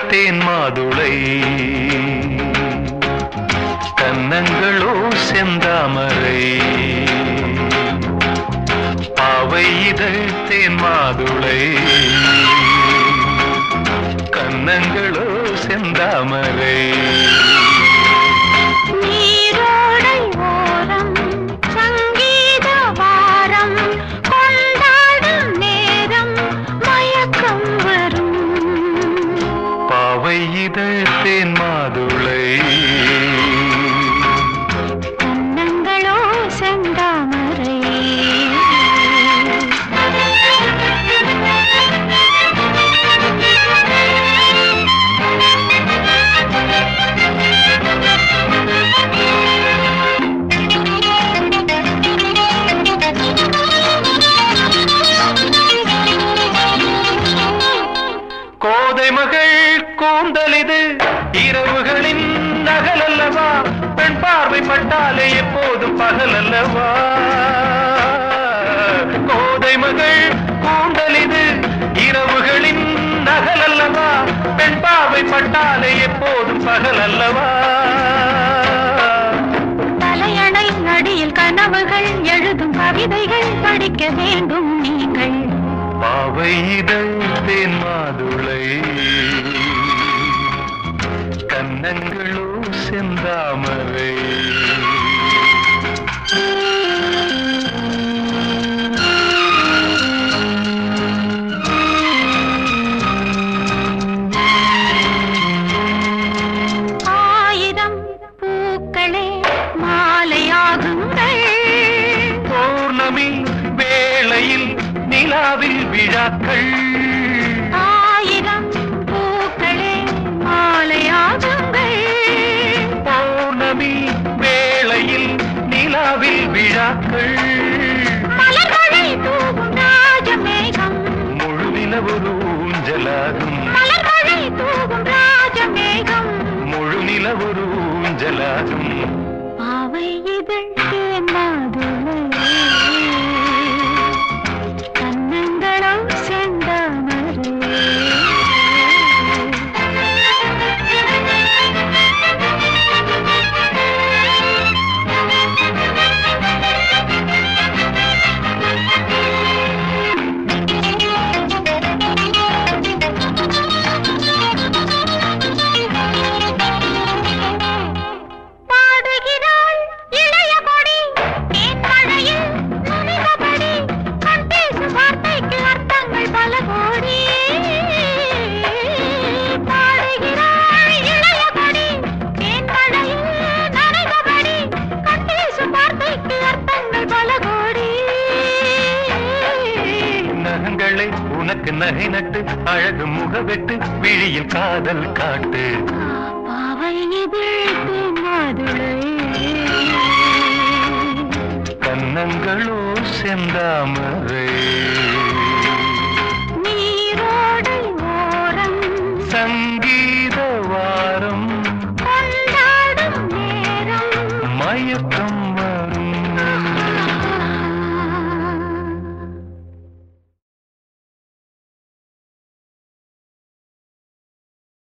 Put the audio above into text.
தேன் மாதுளை கன்னங்களோ செந்தாமரை பாவை இதழ் தேன் மாதுளை கன்னங்களோ செந்தாமரை நீரோடை ஓரம் சங்கீத வாரம் கொண்டாடும் நேரம் மயக்கம் வரும் பாவை இதழ் தேன் மாதுளை கன்னங்களோ செந்தாமரை கோதை மகள் கூந்தலிது இரவுகளின் நகல் அல்லவா பெண் பார்வை பட்டாலே எப்போதும் பகல் அல்லவா கோதை மகள் கூந்தலிது இரவுகளின் நகல் அல்லவா பெண் பார்வை பட்டாலே எப்போதும் பகல் அல்லவா தலையணை அடியில் கனவுகள் எழுதும் கவிதைகள் படிக்க வேண்டும் நீங்கள் பாவை இதழ் தேன் மாதுளை கன்னங்களோ செந்தாமரை ஆயிரம் பூக்களே மாலையாகுங்கள் பௌர்ணமி வேளையில் நிலாவில் விழாக்கள் ஆயிரம் பூக்களே மாலையாகுங்கள் பௌர்ணமி வேளையில் நிலாவில் விழாக்கள் மலர்களை தூவும் ராஜமேகம் முழுநில ஒரு ஊஞ்சலாகும் மலர்களை தூவும் ராஜமேகம் முழுநில ஒரு ஊஞ்சலாகும் பாவை இதழ் மாதுளை கன்னங்களோ செந்தாமரை பாடுகிறாள் இளைய கொடி தேன் மழையில் நனைந்தபடி கண் பேசும் வார்த்தைக்கு அர்த்தங்கள் பல கோடி பாடுகிறாள் இளைய கொடி தேன் மழையில் நனைந்தபடி கண் பேசும் வார்த்தைக்கு அர்த்தங்கள் பல கோடி நகங்களை உனக்கு நகை நட்டு அழகு முகவெட்டு விழியில் காதல் காட்டு பாவை எதிர்த்து மாதுளை கன்னங்களோ செந்தாமரை